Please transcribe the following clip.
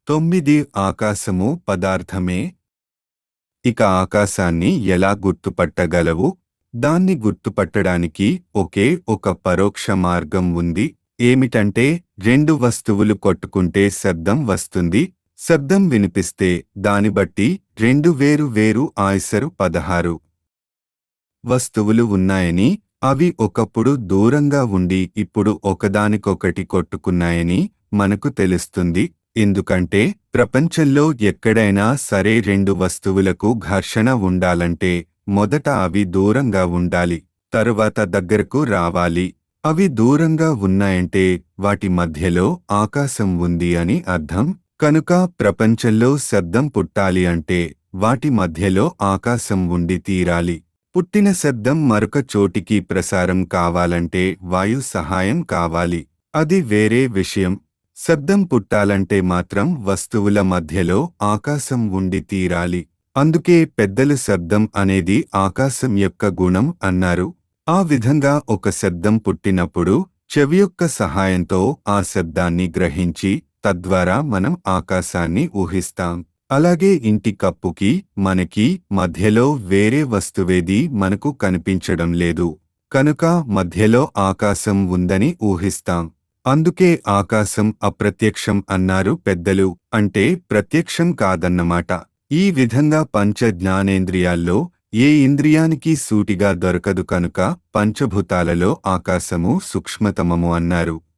తొమ్మిది ఆకాశము పదార్థమే ఇక ఆకాశాన్ని ఎలా గుర్తుపట్టగలవు దాన్ని గుర్తుపట్టడానికి ఒకే ఒక పరోక్ష మార్గం ఉంది ఏమిటంటే రెండు వస్తువులు కొట్టుకుంటే శబ్దం వస్తుంది శబ్దం వినిపిస్తే దాని బట్టి రెండు వేరు వేరు ఆయిసరు పదహారు వస్తువులు ఉన్నాయని అవి ఒకప్పుడు దూరంగా ఉండి ఇప్పుడు ఒకదానికొకటి కొట్టుకున్నాయని మనకు తెలుస్తుంది ఎందుకంటే ప్రపంచంలో ఎక్కడైనా సరే రెండు వస్తువులకు ఘర్షణ ఉండాలంటే మొదట అవి దూరంగా ఉండాలి తరువాత దగ్గరకు రావాలి అవి దూరంగా ఉన్నాయంటే వాటి మధ్యలో ఆకాశం ఉంది అని అర్థం కనుక ప్రపంచంలో శబ్దం పుట్టాలి అంటే వాటి మధ్యలో ఆకాశం ఉండి తీరాలి పుట్టిన శబ్దం మరొక చోటికి ప్రసారం కావాలంటే వాయు సహాయం కావాలి అది వేరే విషయం శబ్దం పుట్టాలంటే మాత్రం వస్తువుల మధ్యలో ఆకాశం ఉండి తీరాలి అందుకే పెద్దలు శబ్దం అనేది ఆకాశం యొక్క గుణం అన్నారు ఆ విధంగా ఒక శబ్దం పుట్టినప్పుడు చెవి యొక్క సహాయంతో ఆ శబ్దాన్ని గ్రహించి తద్వారా మనం ఆకాశాన్ని ఊహిస్తాం అలాగే ఇంటి కప్పుకి మనకి మధ్యలో వేరే వస్తువేది మనకు కనిపించడం లేదు కనుక మధ్యలో ఆకాశం ఉందని ఊహిస్తాం అందుకే ఆకాశం అప్రత్యక్షం అన్నారు పెద్దలు అంటే ప్రత్యక్షం కాదన్నమాట ఈ విధంగా పంచ జ్ఞానేంద్రియాల్లో ఏ ఇంద్రియానికి సూటిగా దొరకదు కనుక పంచభూతాలలో ఆకాశము సూక్ష్మతమము అన్నారు